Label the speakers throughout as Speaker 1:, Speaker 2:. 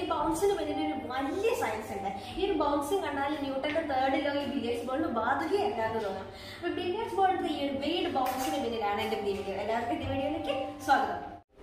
Speaker 1: ബൗൺസിന് പിന്നിൽ ഒരു വലിയ സയൻസ് ഉണ്ട് ഈ ഒരു ബൗൺസിങ് കണ്ടാൽ ന്യൂട്ടന്റെ തേർഡ് ലോ ഈ ബില്ലിയേഴ്സ് ബോളിന് ബാധകയല്ല എന്ന് തോന്നാം അപ്പൊ ബില്ലിയേഴ്സ് ബോളിന്റെ ഈ ഒരു വെയ്ഡ് ബൗൺസിന് പിന്നിലാണ് എന്റെ വീഡിയോ എല്ലാവർക്കും എന്റെ വീഡിയോയിലേക്ക് സ്വാഗതം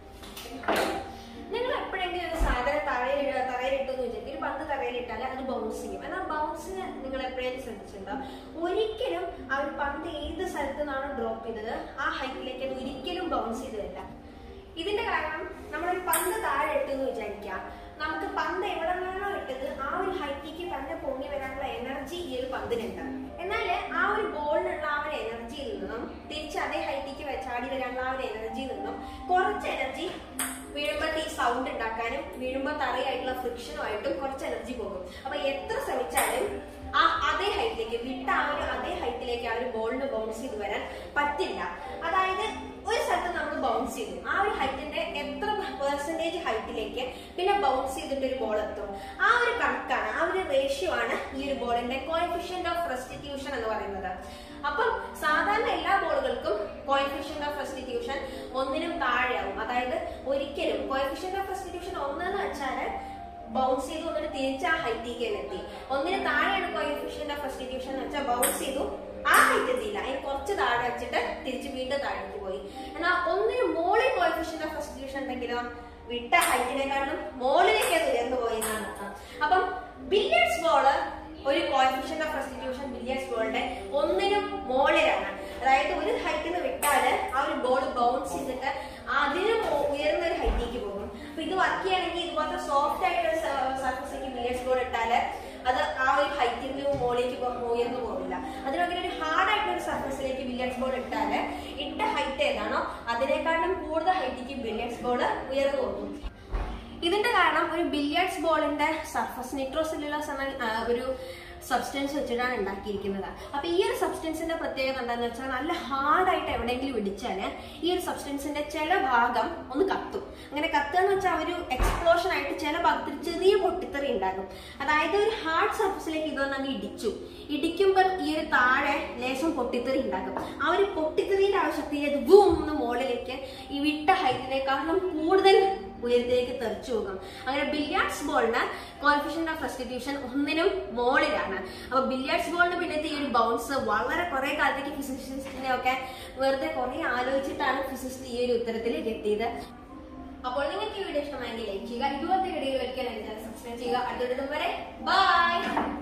Speaker 1: നിങ്ങൾ എപ്പോഴെങ്കിലും ഒരു സാധനം തറയിൽ തറയിലിട്ടു എന്ന് വിചാരിക്കും ഒരു പന്ത് തറയിലിട്ടാൽ അത് ബൗൺസ് ചെയ്യും എന്നാൽ ബൗൺസിന് നിങ്ങൾ എപ്പോഴെങ്കിലും ശ്രദ്ധിച്ചിട്ടുണ്ടോ ഒരിക്കലും ആ ഒരു പന്ത് ഏത് സ്ഥലത്ത് നിന്നാണോ ഡ്രോപ്പ് ചെയ്തത് ആ ഹൈറ്റിലേക്ക് അത് ഒരിക്കലും ബൗൺസ് ചെയ്ത് വരില്ല ഇതിന്റെ കാരണം നമ്മളൊരു പന്ത് താഴെ ഇട്ടു എന്ന് വിചാരിക്കാം നമുക്ക് പന്ത് എവിടെ നിന്നാണോ ഇട്ടത് ആ ഒരു ഹൈറ്റിലേക്ക് തന്നെ പൊങ്ങി വരാനുള്ള എനർജി ഈ ഒരു പന്തിനുണ്ട് എന്നാൽ ആ ഒരു ബോളിനുള്ള ആ ഒരു എനർജിയിൽ നിന്നും തിരിച്ച് അതേ ഹൈറ്റിലേക്ക് ചാടി വരാനുള്ള ആ ഒരു എനർജിയിൽ നിന്നും കുറച്ച് എനർജി വീഴുമ്പോൾ ഈ സൗണ്ട് ഉണ്ടാക്കാനും വീഴുമ്പോൾ തറയായിട്ടുള്ള ഫ്രിക്ഷനുമായിട്ടും കുറച്ച് എനർജി പോകും അപ്പൊ എത്ര ശ്രമിച്ചാലും ആ അതേ ഹൈറ്റിലേക്ക് വിട്ട ആ ഒരു അതേ ഹൈറ്റിലേക്ക് ആ ഒരു ബോളിന് ബൗൺസ് ചെയ്ത് വരാൻ പറ്റില്ല അതായത് ഒരു സ്ഥലത്ത് നമ്മൾ ബൗൺസ് ചെയ്തു ആ ഒരു ഹൈറ്റിന്റെ എത്ര പെർസെന്റേജ് ഹൈറ്റിലേക്ക് പിന്നെ ബൗൺസ് ചെയ്തിട്ട് ഒരു ബോൾ എത്തും ആ ഒരു കണക്കാണ് ആ ഒരു റേഷ്യോ ആണ് ഈ ഒരു ബോളിന്റെ കോയിഫിഷ്യന്റ് ഓഫ് റെസ്റ്റിറ്റ്യൂഷൻ എന്ന് പറയുന്നത് അപ്പം സാധാരണ എല്ലാ ബോളുകൾക്കും കോയിഫിഷ്യന്റ് ഓഫ് റെസ്റ്റിറ്റ്യൂഷൻ ഒന്നിനും താഴെയാവും അതായത് ഒരിക്കലും കോയിഫിഷ്യന്റ് ഓഫ് റെസ്റ്റിറ്റ്യൂഷൻ ഒന്നെന്ന് വെച്ചാൽ ബൗൺസ് ചെയ്തു എന്നിട്ട് തിരിച്ച് ആ ഹൈറ്റിലേക്ക് തന്നെ എത്തി ഒന്നിന് താഴെയാണ് കോയിഫിഷ്യന്റ് ഓഫ് റെസ്റ്റിറ്റ്യൂഷൻ എന്ന് വെച്ചാൽ ബൗൺസ് ചെയ്തു ആ ഹൈറ്റ് എത്തിയില്ല അതിന് കുറച്ച് താഴെ വെച്ചിട്ട് തിരിച്ച് വീണ്ടും താഴേക്ക് പോയി എന്നാൽ ഒന്നിന് മോളിൽ കോയിഫിഷ്യന്റ് ഓഫ് റെസ്റ്റിറ്റ്യൂഷൻ ഉണ്ടെങ്കിലോ വിട്ട ഹൈറ്റിനെക്കാളും മോളിലേക്ക് അത് ഉയർന്നു പോയി എന്നാണ് അർത്ഥം അപ്പം ബില്യർഡ്സ് ബോള് ഒരു കോയിഫിഷ്യന്റ് ഓഫ് റെസ്റ്റിറ്റ്യൂഷൻ ബില്യർഡ്സ് ബോളിന്റെ ഒന്നിനും മോളിലാണ് അതായത് ഒരു ഹൈറ്റിൽ നിന്ന് വിട്ടാല് ആ ഒരു ബോൾ ബൗൺസ് ചെയ്തിട്ട് അതിന് മോ- ഉയർന്ന ഒരു ഹൈറ്റിലേക്ക് പോകും അപ്പൊ ഇത് വർക്ക് ചെയ്യണമെങ്കിൽ ഇതുപോലത്തെ സോഫ്റ്റ് ആയിട്ടുള്ള സർഫസിലേക്ക് ബില്യർഡ്സ് ബോൾ ഇട്ടാല് അത് ആ ഒരു ഹൈറ്റിൽ നിന്ന് മുകളിലേക്ക് പോ- ഉയർന്നു പോകില്ല അതിനൊക്കെ ഒരു ഹാർഡ് ആയിട്ടുള്ള ഒരു സർഫസിലേക്ക് ബില്യർഡ്സ് ബോൾ ഇട്ടാല് ഇട്ട ഹൈറ്റ് ഏതാണോ അതിനേക്കാളും കൂടുതൽ ഹൈറ്റിക്ക് ബില്യർഡ്സ് ബോൾ ഉയർന്നു പോകും ഇതിന്റെ കാരണം ഒരു ബില്യർഡ്സ് ബോളിന്റെ സർഫസ് നിട്രോസെല്ലുലോസ് എന്ന ആ, ഒരു സബ്സ്റ്റൻസ് വെച്ചിട്ടാണ് ഉണ്ടാക്കിയിരിക്കുന്നത് അപ്പൊ ഈ ഒരു സബ്സ്റ്റൻസിന്റെ പ്രത്യേകത എന്താണെന്ന് വെച്ചാൽ നല്ല ഹാർഡായിട്ട് എവിടെയെങ്കിലും ഇടിച്ചാല് ഈ ഒരു സബ്സ്റ്റൻസിന്റെ ചില ഭാഗം ഒന്ന് കത്തും അങ്ങനെ കത്തുക എന്ന് വെച്ചാൽ ഒരു എക്സ്പ്ലോഷൻ ആയിട്ട് ചില ഭാഗത്തിൽ ചെറിയ പൊട്ടിത്തെറി ഉണ്ടാകും അതായത് ഒരു ഹാർഡ് സർഫസിലേക്ക് ഇതൊന്നും അങ്ങ് ഇടിച്ചു ഇടിക്കുമ്പോൾ ഈ ഒരു താഴെ ലേശം പൊട്ടിത്തെറി ഉണ്ടാകും ആ ഒരു പൊട്ടിത്തെറിയുടെ ആവശ്യത്തിൽ അത് ബൂം എന്ന് മുകളിലേക്ക് ഈ വിട്ട ഹൈറ്റിനേക്കാളും കൂടുതൽ ഉയരത്തിലേക്ക് തെറിച്ചു പോകും അങ്ങനെ ബില്യാർഡ്സ് ബോളിന് കോൺഫിഷ്യൻ ഓഫ് റെസ്റ്റിറ്റ്യൂഷൻ ഒന്നിനും മോളിലാണ് അപ്പൊ ബില്യാർഡ്സ് ബോളിന് പിന്നത്തെ ഈ ഒരു ബൗൺസ് വളരെ കുറെ കാലത്തേക്ക് ഫിസിസിസ്റ്റിനെ ഒക്കെ വെറുതെ കുറെ ആലോചിച്ചിട്ടാണ് ഫിസിസ്റ്റ് ഈ ഒരു ഉത്തരത്തിലേക്ക് എത്തിയത് അപ്പോൾ നിങ്ങൾക്ക് ഈ വീഡിയോ ഇഷ്ടമായെങ്കിൽ ലൈക്ക് ചെയ്യുക ഇതുപോലത്തെ വീഡിയോകൾ ഒരിക്കലും സബ്സ്ക്രൈബ് ചെയ്യുക അടുത്ത വരെ ബൈ